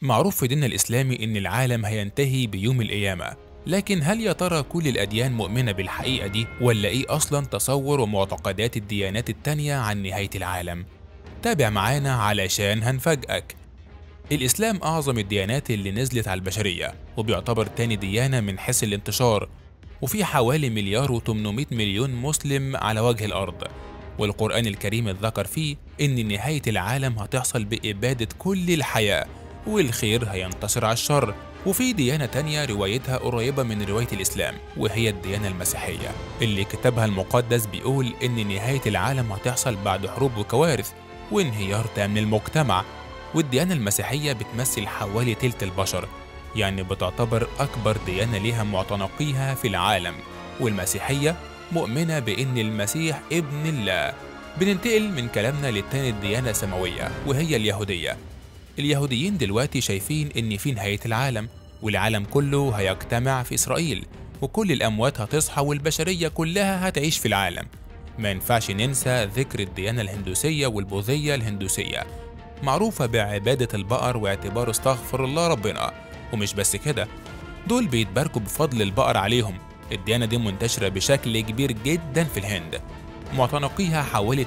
معروف في ديننا الإسلامي إن العالم هينتهي بيوم القيامة لكن هل يا ترى كل الأديان مؤمنة بالحقيقة دي ولا إيه أصلا تصور ومعتقدات الديانات التانية عن نهاية العالم؟ تابع معانا علشان هنفاجئك الإسلام أعظم الديانات اللي نزلت على البشرية وبيعتبر تاني ديانة من حيث الانتشار وفي حوالي مليار و800 مليون مسلم على وجه الأرض والقرآن الكريم ذكر فيه إن نهاية العالم هتحصل بإبادة كل الحياة والخير هينتصر على الشر وفي ديانة تانية روايتها قريبة من رواية الإسلام وهي الديانة المسيحية اللي كتابها المقدس بيقول إن نهاية العالم هتحصل بعد حروب وكوارث وانهيار تام للمجتمع والديانة المسيحية بتمثل حوالي تلت البشر يعني بتعتبر أكبر ديانة ليها معتنقيها في العالم والمسيحية مؤمنة بإن المسيح ابن الله بننتقل من كلامنا للتاني ديانة سماوية وهي اليهودية اليهوديين دلوقتي شايفين إن في نهاية العالم والعالم كله هيجتمع في إسرائيل وكل الأموات هتصحى والبشرية كلها هتعيش في العالم ما ينفعش ننسى ذكر الديانة الهندوسية والبوذية الهندوسية معروفة بعبادة البقر واعتبار استغفر الله ربنا ومش بس كده دول بيتباركوا بفضل البقر عليهم الديانة دي منتشرة بشكل كبير جدا في الهند معتنقيها حوالي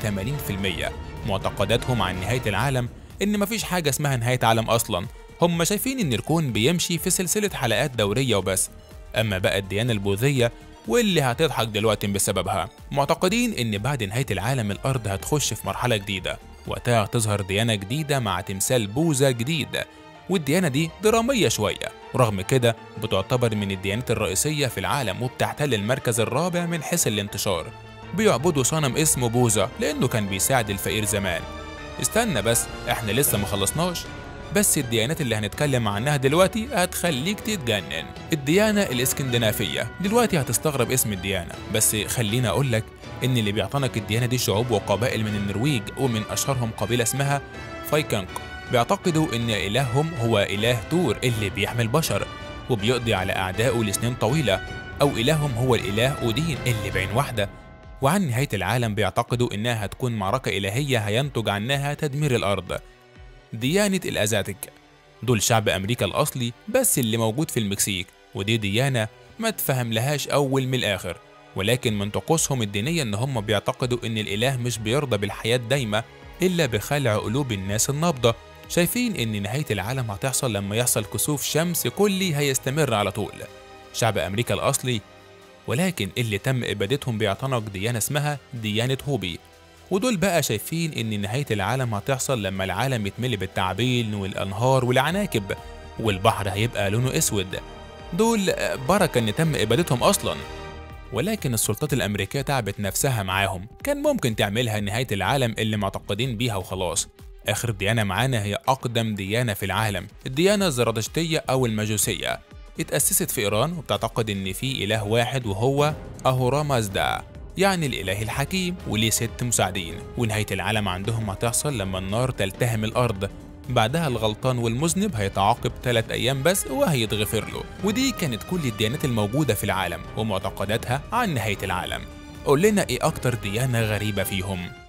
80% معتقداتهم عن نهاية العالم إن مفيش حاجة اسمها نهاية عالم أصلا هم شايفين إن الكون بيمشي في سلسلة حلقات دورية وبس أما بقى الديانة البوذية واللي هتضحك دلوقتي بسببها معتقدين إن بعد نهاية العالم الأرض هتخش في مرحلة جديدة وقتها هتظهر ديانة جديدة مع تمثال بوذا جديد والديانة دي درامية شوية ورغم كده بتعتبر من الديانات الرئيسية في العالم وبتحتل المركز الرابع من حيث الانتشار بيعبدوا صنم اسمه بوذا لأنه كان بيساعد الفقير زمان استنى بس احنا لسه ما خلصناش بس الديانات اللي هنتكلم عنها دلوقتي هتخليك تتجنن الديانة الاسكندنافية دلوقتي هتستغرب اسم الديانة بس خليني اقولك ان اللي بيعتنق الديانة دي شعوب وقبائل من النرويج ومن اشهرهم قبيلة اسمها فايكانك بيعتقدوا ان الههم هو اله تور اللي بيحمل بشر وبيقضي على اعدائه لسنين طويلة او الههم هو الاله اودين اللي بعين واحدة وعن نهاية العالم بيعتقدوا انها هتكون معركة الهية هينتج عنها تدمير الارض ديانة الأزاتك دول شعب أمريكا الأصلي بس اللي موجود في المكسيك ودي ديانة ما تفهم لهاش أول من الآخر ولكن من طقوسهم الدينية إن هم بيعتقدوا إن الإله مش بيرضى بالحياة دايمة إلا بخلع قلوب الناس النابضة شايفين إن نهاية العالم هتحصل لما يحصل كسوف شمس كلي هيستمر على طول شعب أمريكا الأصلي ولكن اللي تم إبادتهم بيعتنق ديانة اسمها ديانة هوبي ودول بقى شايفين إن نهاية العالم هتحصل لما العالم يتملي بالتعابين والأنهار والعناكب والبحر هيبقى لونه أسود دول بركة إن تم إبادتهم أصلا ولكن السلطات الأمريكية تعبت نفسها معاهم كان ممكن تعملها نهاية العالم اللي معتقدين بيها وخلاص آخر ديانة معانا هي أقدم ديانة في العالم الديانة الزرادشتية أو المجوسية اتأسست في إيران وبتعتقد إن في إله واحد وهو أهورا مازدا يعني الإله الحكيم وليه ست مساعدين ونهاية العالم عندهم هتحصل لما النار تلتهم الأرض بعدها الغلطان والمذنب هيتعاقب ثلاث أيام بس وهيتغفر له ودي كانت كل الديانات الموجودة في العالم ومعتقداتها عن نهاية العالم قول لنا إيه أكتر ديانة غريبة فيهم